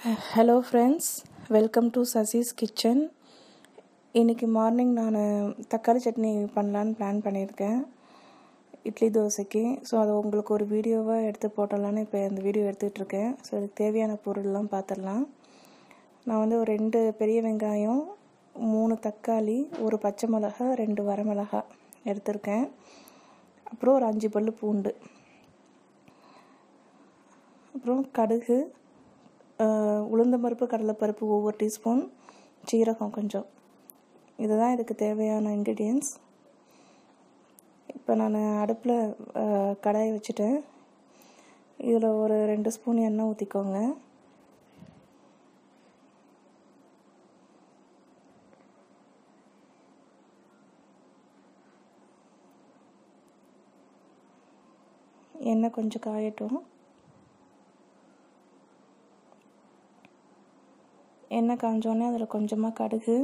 hello friends welcome to Sasi's kitchen இன்றைக்கி morning நான் தக்காளி சட்னி பண்ணலான்னு பிளான் பண்ணியிருக்கேன் இட்லி தோசைக்கு ஸோ அதை உங்களுக்கு ஒரு வீடியோவாக எடுத்து போட்டலான்னு இப்போ இந்த வீடியோ எடுத்துகிட்ருக்கேன் ஸோ அதுக்கு தேவையான பொருள்லாம் பார்த்துடலாம் நான் வந்து ஒரு ரெண்டு பெரிய வெங்காயம் மூணு தக்காளி ஒரு பச்சை மிளகா ரெண்டு வரமிளகா எடுத்திருக்கேன் அப்புறம் ஒரு அஞ்சு பல் பூண்டு அப்புறம் கடுகு உளுந்தம்பருப்பு கடலைப்பருப்பு ஒவ்வொரு டீஸ்பூன் சீரகம் கொஞ்சம் இதுதான் இதுக்கு தேவையான இன்க்ரீடியன்ஸ் இப்போ நான் அடுப்பில் கடாயை வச்சுட்டேன் இதில் ஒரு ரெண்டு ஸ்பூன் எண்ணெய் ஊற்றிக்கோங்க எண்ணெய் கொஞ்சம் காயட்டும் எண்ணெய் காஞ்சோடனே அதில் கொஞ்சமாக கடுகு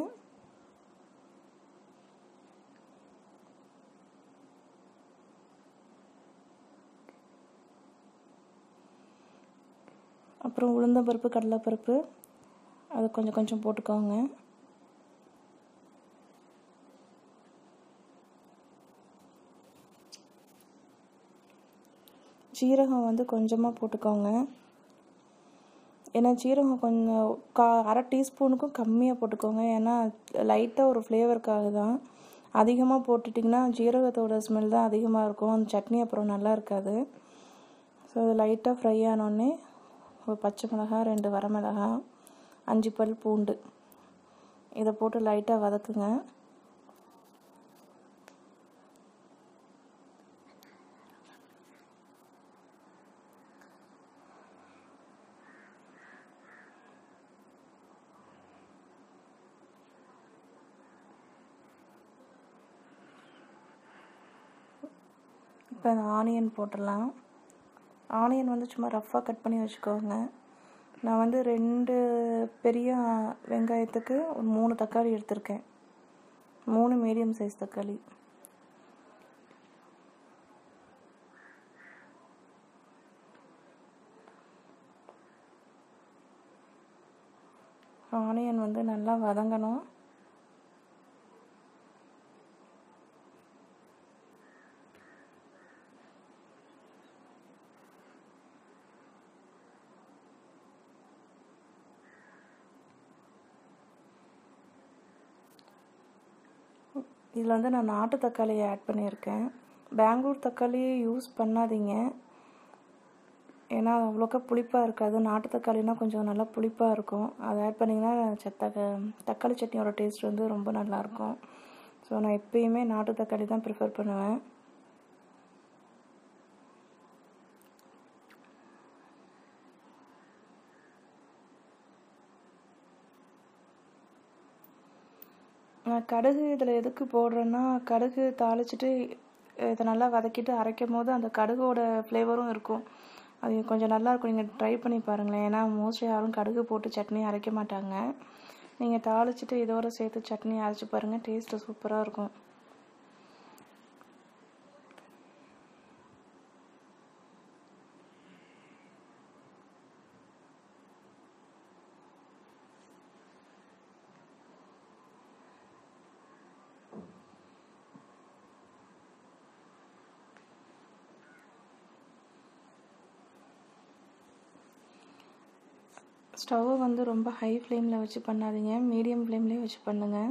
அப்புறம் உளுந்தம்பருப்பு கடலைப்பருப்பு அது கொஞ்சம் கொஞ்சம் போட்டுக்கோங்க ஜீரகம் வந்து கொஞ்சமாக போட்டுக்கோங்க ஏன்னா ஜீரகம் கொஞ்சம் கா அரை டீஸ்பூனுக்கும் கம்மியாக போட்டுக்கோங்க ஏன்னா லைட்டாக ஒரு ஃப்ளேவருக்காக தான் அதிகமாக போட்டுட்டிங்கன்னா ஜீரகத்தோட ஸ்மெல் தான் அதிகமாக இருக்கும் அந்த சட்னி அப்புறம் நல்லா இருக்காது ஸோ அது லைட்டாக ஃப்ரை ஆனோடனே ஒரு பச்சை மிளகா ரெண்டு வரமிளகா அஞ்சு பல் பூண்டு இதை போட்டு லைட்டாக வதக்குங்க இப்போ அந்த ஆனியன் போட்டுடலாம் ஆனியன் வந்து சும்மா ரஃப்பாக கட் பண்ணி வச்சுக்கோங்க நான் வந்து ரெண்டு பெரிய வெங்காயத்துக்கு ஒரு மூணு தக்காளி எடுத்திருக்கேன் மூணு மீடியம் சைஸ் தக்காளி ஆனியன் வந்து நல்லா வதங்கணும் இதில் வந்து நான் நாட்டு தக்காளியை ஆட் பண்ணியிருக்கேன் பெங்களூர் தக்காளியை யூஸ் பண்ணாதீங்க ஏன்னா அது அவ்வளோக்கா புளிப்பாக இருக்காது நாட்டு தக்காளினா கொஞ்சம் நல்லா புளிப்பாக இருக்கும் அதை ஆட் பண்ணிங்கன்னா சத்தக தக்காளி சட்னியோட டேஸ்ட் வந்து ரொம்ப நல்லாயிருக்கும் ஸோ நான் எப்பயுமே நாட்டு தக்காளி தான் ப்ரிஃபர் பண்ணுவேன் நான் கடுகு இதில் எதுக்கு போடுறேன்னா கடுகு தாளிச்சிட்டு இதை நல்லா வதக்கிட்டு அரைக்கும் போது அந்த கடுகோட ஃப்ளேவரும் இருக்கும் அது கொஞ்சம் நல்லாயிருக்கும் நீங்கள் ட்ரை பண்ணி பாருங்களேன் ஏன்னா மோஸ்ட்லி யாரும் கடுகு போட்டு சட்னி அரைக்க மாட்டாங்க நீங்கள் தாளிச்சிட்டு இதோட சேர்த்து சட்னி அரைச்சி பாருங்கள் டேஸ்ட்டு சூப்பராக இருக்கும் ஸ்டவ்வை வந்து ரொம்ப ஹை ஃப்ளேமில் வச்சு பண்ணாதீங்க மீடியம் ஃப்ளேம்லேயே வச்சு பண்ணுங்கள்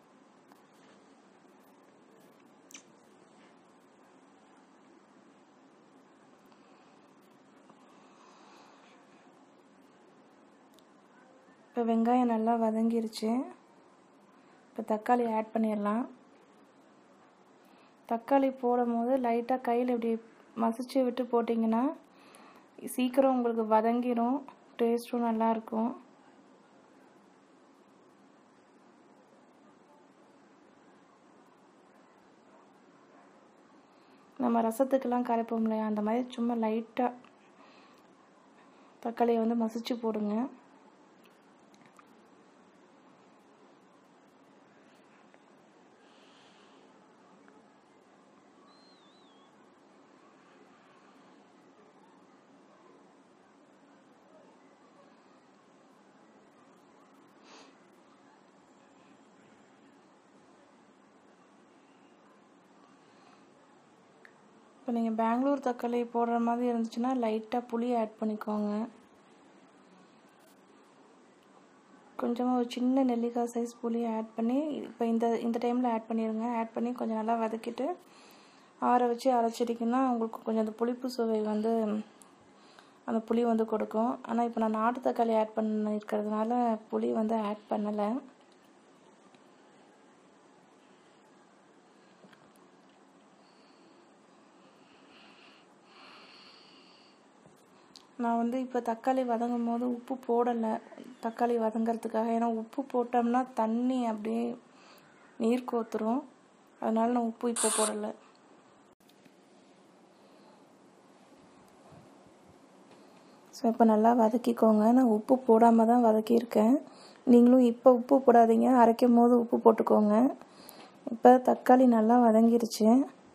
இப்போ வெங்காயம் நல்லா வதங்கிருச்சு இப்போ தக்காளி ஆட் பண்ணிடலாம் தக்காளி போடும் போது லைட்டாக கையில் இப்படி மசிச்சு விட்டு போட்டிங்கன்னா சீக்கிரம் உங்களுக்கு வதங்கிடும் டேஸ்ட்டும் நல்லாயிருக்கும் நம்ம ரசத்துக்கெல்லாம் கரைப்போம் இல்லையா அந்த மாதிரி சும்மா லைட்டாக தக்காளியை வந்து மசிச்சு போடுங்க இப்போ நீங்கள் பெங்களூர் தக்காளி போடுற மாதிரி இருந்துச்சுன்னா லைட்டாக புளி ஆட் பண்ணிக்கோங்க கொஞ்சமாக ஒரு சின்ன நெல்லிக்காய் சைஸ் புளி ஆட் பண்ணி இப்போ இந்த இந்த டைமில் ஆட் பண்ணிடுங்க ஆட் பண்ணி கொஞ்சம் நல்லா வதக்கிட்டு ஆற வச்சு அரைச்சிட்டிங்கன்னா உங்களுக்கு கொஞ்சம் அந்த புளிப்பு சுவை வந்து அந்த புளி வந்து கொடுக்கும் ஆனால் இப்போ நான் நாட்டு தக்காளி ஆட் பண்ணிருக்கிறதுனால புளி வந்து ஆட் பண்ணலை நான் வந்து இப்போ தக்காளி வதங்கும் போது உப்பு போடலை தக்காளி வதங்கிறதுக்காக ஏன்னா உப்பு போட்டோம்னா தண்ணி அப்படியே நீர் கோத்துரும் அதனால நான் உப்பு இப்போ போடலை ஸோ இப்போ நல்லா வதக்கிக்கோங்க நான் உப்பு போடாமல் தான் வதக்கியிருக்கேன் நீங்களும் இப்போ உப்பு போடாதீங்க அரைக்கும் போது உப்பு போட்டுக்கோங்க இப்போ தக்காளி நல்லா வதங்கிருச்சு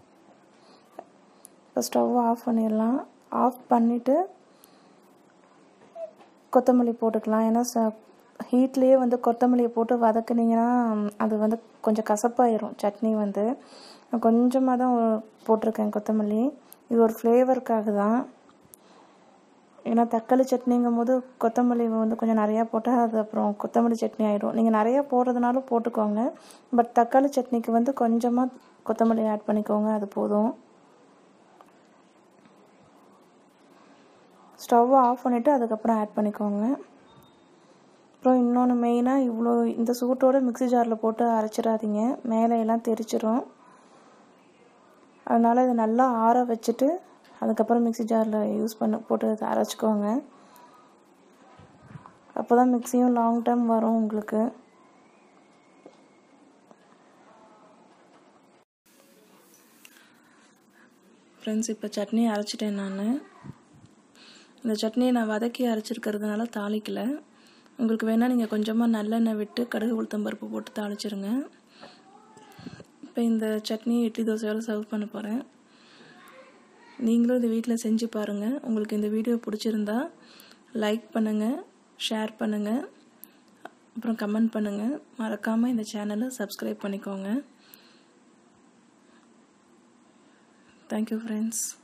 இப்போ ஸ்டவ் ஆஃப் பண்ணிடலாம் ஆஃப் பண்ணிவிட்டு கொத்தமல்லி போட்டுக்கலாம் ஏன்னா ச ஹீட்லேயே வந்து கொத்தமல்லியை போட்டு வதக்குனீங்கன்னா அது வந்து கொஞ்சம் கசப்பாயிரும் சட்னி வந்து நான் கொஞ்சமாக தான் போட்டிருக்கேன் கொத்தமல்லி இது ஒரு ஃப்ளேவருக்காக தான் ஏன்னா தக்காளி சட்னிங்கும் போது கொத்தமல்லி வந்து கொஞ்சம் நிறையா போட்டால் அது அப்புறம் கொத்தமல்லி சட்னி ஆகிடும் நீங்கள் நிறையா போடுறதுனாலும் போட்டுக்கோங்க பட் தக்காளி சட்னிக்கு வந்து கொஞ்சமாக கொத்தமல்லி ஆட் பண்ணிக்கோங்க அது போதும் ஸ்டவ்வை ஆஃப் பண்ணிவிட்டு அதுக்கப்புறம் ஆட் பண்ணிக்கோங்க அப்புறம் இன்னொன்று மெயினாக இவ்வளோ இந்த சூட்டோட மிக்ஸி ஜாரில் போட்டு அரைச்சிடாதீங்க மேலே எல்லாம் தெரிச்சிரும் அதனால் இதை நல்லா ஆற வச்சுட்டு அதுக்கப்புறம் மிக்ஸி ஜாரில் யூஸ் பண்ண போட்டு அரைச்சிக்கோங்க அப்போ தான் மிக்ஸியும் லாங் டைம் வரும் உங்களுக்கு ஃப்ரெண்ட்ஸ் இப்போ சட்னி அரைச்சிட்டேன் நான் இந்த சட்னியை நான் வதக்கி அரைச்சிருக்கிறதுனால தாளிக்கலை உங்களுக்கு வேணால் நீங்கள் கொஞ்சமாக நல்லெண்ணெய் விட்டு கடுகு உளுத்தம்பருப்பு போட்டு தாளிச்சிருங்க இப்போ இந்த சட்னி இட்லி தோசையோடு சர்வ் பண்ண போகிறேன் நீங்களும் இது வீட்டில் செஞ்சு பாருங்கள் உங்களுக்கு இந்த வீடியோ பிடிச்சிருந்தா லைக் பண்ணுங்கள் ஷேர் பண்ணுங்கள் அப்புறம் கமெண்ட் பண்ணுங்கள் மறக்காமல் இந்த சேனலை சப்ஸ்கிரைப் பண்ணிக்கோங்க தேங்க்யூ ஃப்ரெண்ட்ஸ்